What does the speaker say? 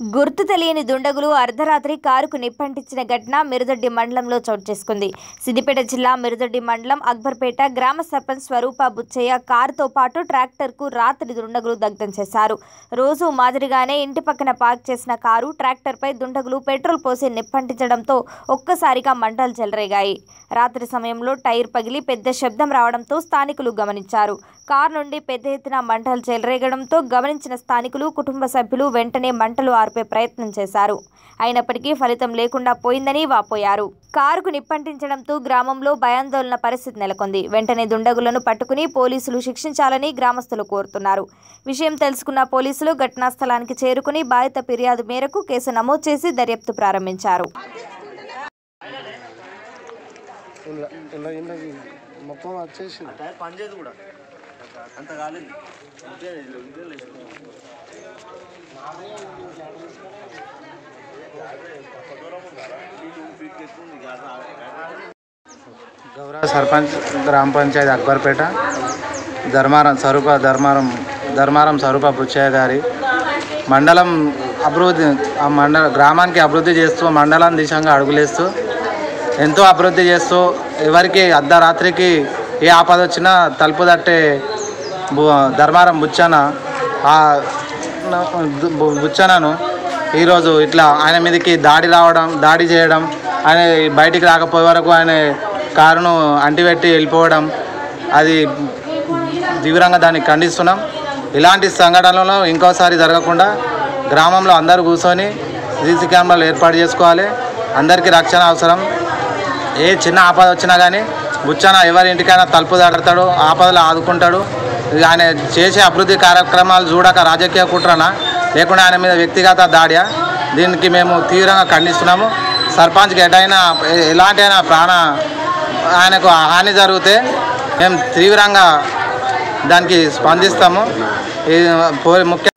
గుర్తు తెలియని దుండగులు అర్ధరాత్రి కారుకు నిప్పంటించిన ఘటన మిరుదొడ్డి మండలంలో చోటు చేసుకుంది సిద్దిపేట జిల్లా మిరుదొడ్డి మండలం అక్బర్పేట గ్రామ సర్పంచ్ స్వరూప బుచ్చయ్య కారుతో పాటు ట్రాక్టర్కు రాత్రి దుండగులు దగ్ధం చేశారు రోజు మాదిరిగానే ఇంటి పక్కన పార్క్ చేసిన కారు ట్రాక్టర్పై దుండగులు పెట్రోల్ పోసి నిప్పంటించడంతో ఒక్కసారిగా మంటలు చెలరేగాయి రాత్రి సమయంలో టైర్ పగిలి పెద్ద శబ్దం రావడంతో స్థానికులు గమనించారు కారు నుండి పెద్ద ఎత్తున మంటలు చెలరేగడంతో గమనించిన స్థానికులు కుటుంబ సభ్యులు వెంటనే మంటలు ఆర్పే ప్రయత్నం చేశారు అయినప్పటికీ ఫలితం లేకుండా పోయిందని వాపోయారు కారుకు నిప్పంటించడంతో గ్రామంలో భయాందోళన పరిస్థితి నెలకొంది వెంటనే దుండగులను పట్టుకుని పోలీసులు శిక్షించాలని గ్రామస్తులు కోరుతున్నారు విషయం తెలుసుకున్న పోలీసులు ఘటనా స్థలానికి చేరుకుని బాధిత ఫిర్యాదు మేరకు కేసు నమోదు చేసి దర్యాప్తు ప్రారంభించారు ఇలా ఇలా ఇలా మొత్తం వచ్చేసి టైర్ పనిచేయదు కూడా అంత కాలేదు ఇదే ఇదే లేదు. గౌరవ సర్పంచ్ గ్రామ పంచాయతీ అక్బర్పేట ధర్మారం స్వరూప ధర్మారం ధర్మారం స్వరూప బుచ్చయ్య గారి మండలం అభివృద్ధి ఆ మండల గ్రామానికి అభివృద్ధి చేస్తూ మండలం దిశంగా అడుగులేస్తూ ఎంతో అభివృద్ధి చేస్తూ ఎవరికి అర్ధరాత్రికి ఏ ఆపద వచ్చినా తలుపు తట్టే బు- ధర్మారం బుచ్చన ఆ బు- బుచ్చనను ఈరోజు ఇట్లా ఆయన మీదకి దాడి రావడం దాడి చేయడం ఆయన బయటికి రాకపోయే వరకు ఆయన కారును అంటిపెట్టి వెళ్ళిపోవడం అది తీవ్రంగా దాన్ని ఖండిస్తున్నాం ఇలాంటి సంఘటనలు ఇంకోసారి జరగకుండా గ్రామంలో అందరూ కూర్చొని సీసీ కెమెరాలు ఏర్పాటు చేసుకోవాలి అందరికీ రక్షణ అవసరం ఏ చిన్న ఆపద వచ్చినా కానీ బుచ్చన ఎవరి ఇంటికైనా తలుపు దాడతాడు ఆపదలు ఆదుకుంటాడు ఇక ఆయన చేసే అభివృద్ధి కార్యక్రమాలు చూడక రాజకీయ కుట్రనా లేకుండా ఆయన మీద వ్యక్తిగత దాడియా దీనికి మేము తీవ్రంగా ఖండిస్తున్నాము సర్పంచ్కి ఎటైనా ఎ- ఎలాంటి అయినా ప్రాణ ఆయనకు హాని జరిగితే మేము తీవ్రంగా దానికి స్పందిస్తాము ఈ పో- ముఖ్య